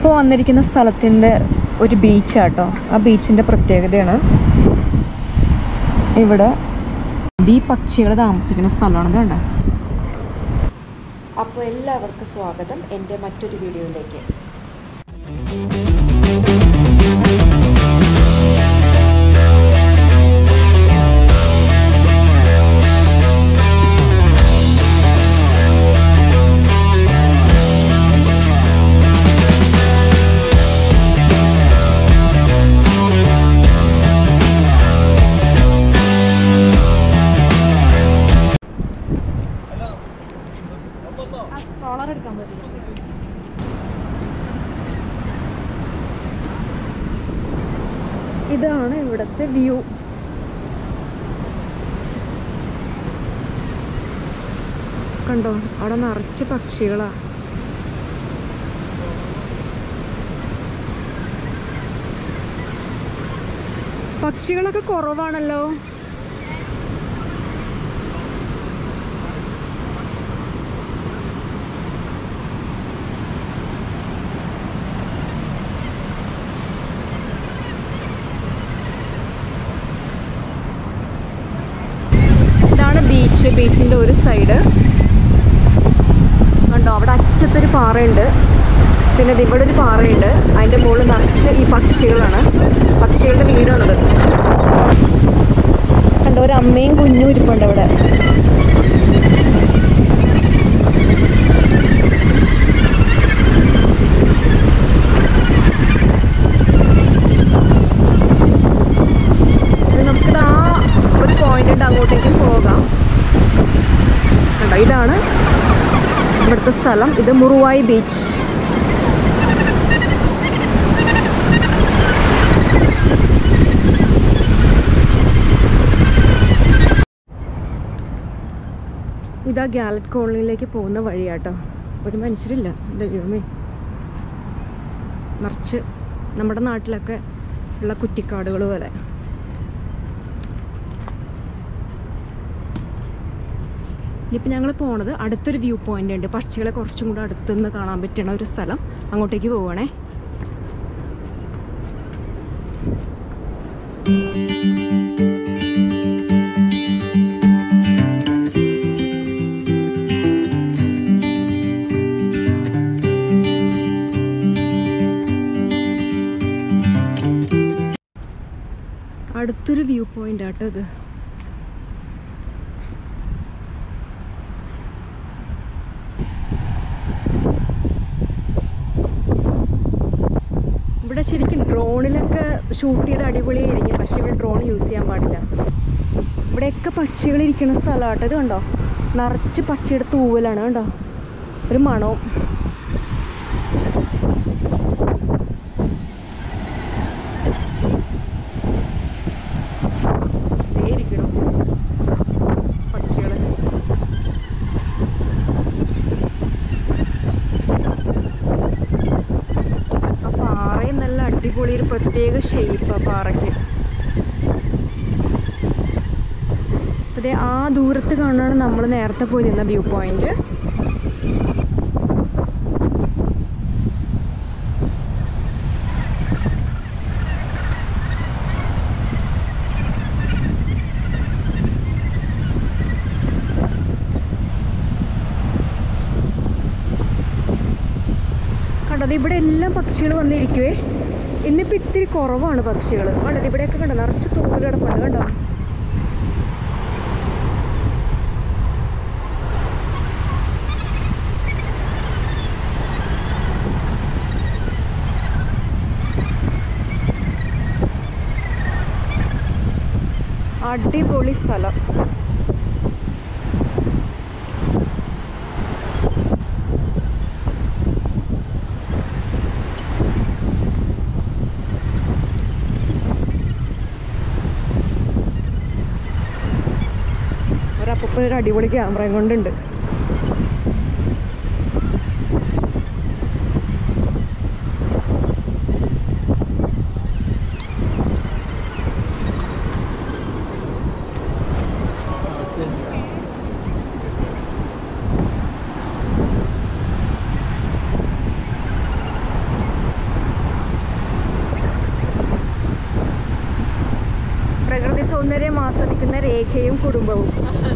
നമ്മളിപ്പോൾ വന്നിരിക്കുന്ന സ്ഥലത്തിൻ്റെ ഒരു ബീച്ചാട്ടോ ആ ബീച്ചിൻ്റെ പ്രത്യേകതയാണ് ഇവിടെ ഈ പക്ഷികൾ താമസിക്കുന്ന സ്ഥലമാണ് കണ്ടോ അപ്പോൾ എല്ലാവർക്കും സ്വാഗതം എൻ്റെ മറ്റൊരു വീഡിയോയിലേക്ക് ഇതാണ് ഇവിടുത്തെ വ്യൂ കണ്ടോ അവിടെ നിറച്ച് പക്ഷികളാ പക്ഷികളൊക്കെ കുറവാണല്ലോ ഇതാണ് ബീച്ച് ബീച്ചിൻ്റെ ഒരു സൈഡ് കണ്ടോ അവിടെ അറ്റത്തൊരു പാറയുണ്ട് പിന്നെ ദേ ഇവിടെ ഒരു പാറയുണ്ട് അതിൻ്റെ മുകളിൽ നിറച്ച് ഈ പക്ഷികളാണ് പക്ഷികളുടെ വീടാണത് കണ്ടോ ഒരു അമ്മയും കുഞ്ഞും ഇരിപ്പുണ്ട് അവിടെ ഇനി നമുക്കിത് ആ ഒരു പോയിന്റ് ഉണ്ട് അങ്ങോട്ടേക്കും പോകാം കണ്ടോ ഇതാണ് ഇവിടുത്തെ സ്ഥലം ഇത് മുറുവായി ബീച്ച് ഇതാ ഗാലറ്റ് കോളനിയിലേക്ക് പോകുന്ന വഴിയാട്ടോ ഒരു മനുഷ്യരില്ല എൻ്റെ ദൈവമേ നിറച്ച് നമ്മുടെ നാട്ടിലൊക്കെ ഉള്ള കുറ്റിക്കാടുകൾ പോലെ ഇനിയിപ്പോൾ ഞങ്ങൾ പോണത് അടുത്തൊരു വ്യൂ പോയിന്റ് ഉണ്ട് പക്ഷികളെ കുറച്ചും കൂടെ അടുത്തുനിന്ന് കാണാൻ പറ്റുന്ന ഒരു സ്ഥലം അങ്ങോട്ടേക്ക് പോവുകയാണേ അടുത്തൊരു വ്യൂ പോയിന്റ് ആട്ടോ ഇത് ഇവിടെ ശരിക്കും ഡ്രോണിലൊക്കെ ഷൂട്ട് ചെയ്ത് അടിപൊളിയായിരിക്കും പക്ഷെ ഇവിടെ ഡ്രോൺ യൂസ് ചെയ്യാൻ പാടില്ല ഇവിടെയൊക്കെ പക്ഷികൾ ഇരിക്കുന്ന സ്ഥലമാട്ടോ ഇത് കണ്ടോ നിറച്ച് പക്ഷിയുടെ തൂവലാണ് കണ്ടോ ഒരു മണവും ദേ ഇരിക്കണു പക്ഷികള് ആ പാറയും നല്ല അടിപൊളി ഒരു പ്രത്യേക ഷേപ്പാ പാറയ്ക്ക് അതെ ആ ദൂരത്ത് കാണാണ് നമ്മൾ നേരത്തെ പോയി നിന്ന വ്യൂ പോയിന്റ് കണ്ടത് ഇവിടെ എല്ലാം പക്ഷികൾ വന്നിരിക്കുവേ ഇന്നിപ്പോൾ ഇത്തിരി കുറവാണ് പക്ഷികൾ കണ്ടത് ഇവിടെയൊക്കെ കണ്ടോ നിറച്ച് തൂവൽ കിടപ്പുണ്ട് കണ്ടോ അടിപൊളി സ്ഥലം ഒരപ്പൂപ്പൻ ഒരു അടിപൊളി ക്യാമറയും കൊണ്ടുണ്ട് സൗന്ദര്യം ആസ്വദിക്കുന്ന രേഖയും കുടുംബവും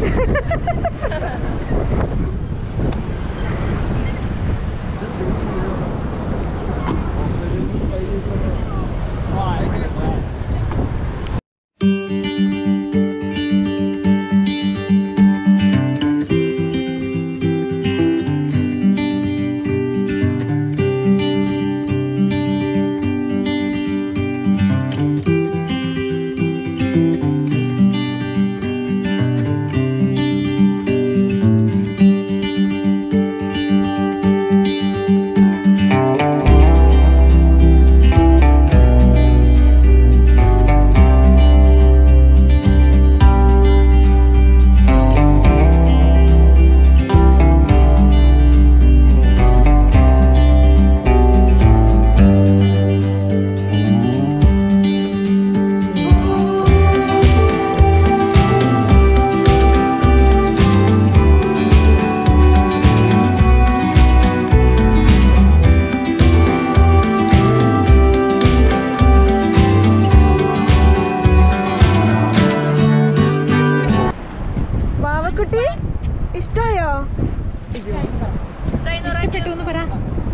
ബാവക്കുട്ടി ഇഷ്ടായോ ഇഷ്ടപ്പെട്ടു എന്ന് പറ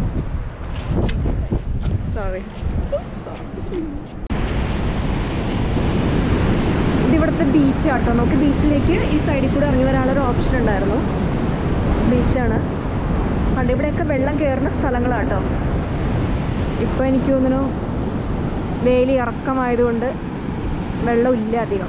സോറി ഇത് ഇവിടുത്തെ ബീച്ച് ആട്ടോ നമുക്ക് ബീച്ചിലേക്ക് ഈ സൈഡിൽ കൂടെ ഇറങ്ങി വരാനുള്ളൊരു ഓപ്ഷൻ ഉണ്ടായിരുന്നു ബീച്ചാണ് പണ്ട് ഇവിടെയൊക്കെ വെള്ളം കയറുന്ന സ്ഥലങ്ങളാട്ടോ ഇപ്പം എനിക്ക് തോന്നുന്നു വേലി ഇറക്കമായതുകൊണ്ട് വെള്ളമില്ല അധികം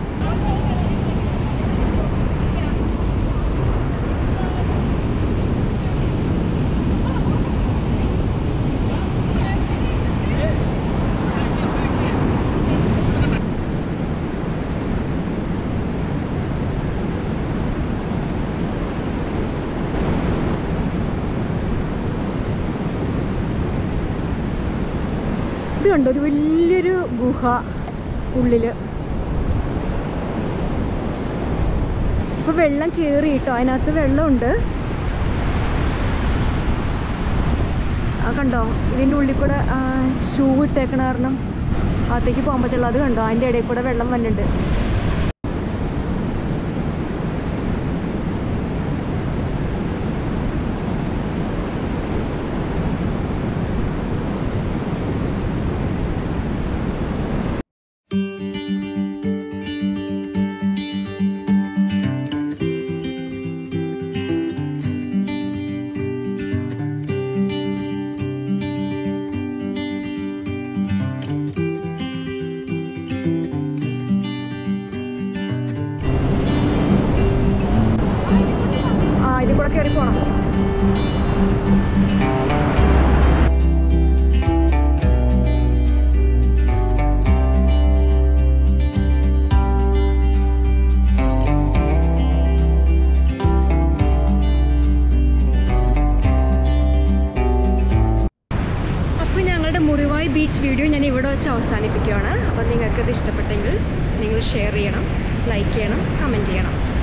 ഇത് കണ്ടോ ഒരു വലിയൊരു ഗുഹ ഉള്ളില് ഇപ്പൊ വെള്ളം കയറി കേട്ടോ അതിനകത്ത് വെള്ളമുണ്ട് ആ കണ്ടോ ഇതിൻ്റെ ഉള്ളിൽ കൂടെ ഷൂ ഇട്ടേക്കണ കാരണം അകത്തേക്ക് പോകാൻ പറ്റുള്ളൂ അത് കണ്ടോ അതിൻ്റെ ഇടയിൽ കൂടെ വെള്ളം വന്നിട്ടുണ്ട് ആ ഇതിൽ കൂടെ കയറി പോണം അപ്പോൾ ഞങ്ങളുടെ മുറിവായി ബീച്ച് വീഡിയോ ഞാൻ ഇവിടെ വെച്ച് അവസാനിപ്പിക്കുകയാണ് അപ്പോൾ നിങ്ങൾക്കത് ഇഷ്ടപ്പെട്ടെങ്കിൽ നിങ്ങൾ ഷെയർ ചെയ്യണം ലൈക്ക് ചെയ്യണം കമൻറ്റ് ചെയ്യണം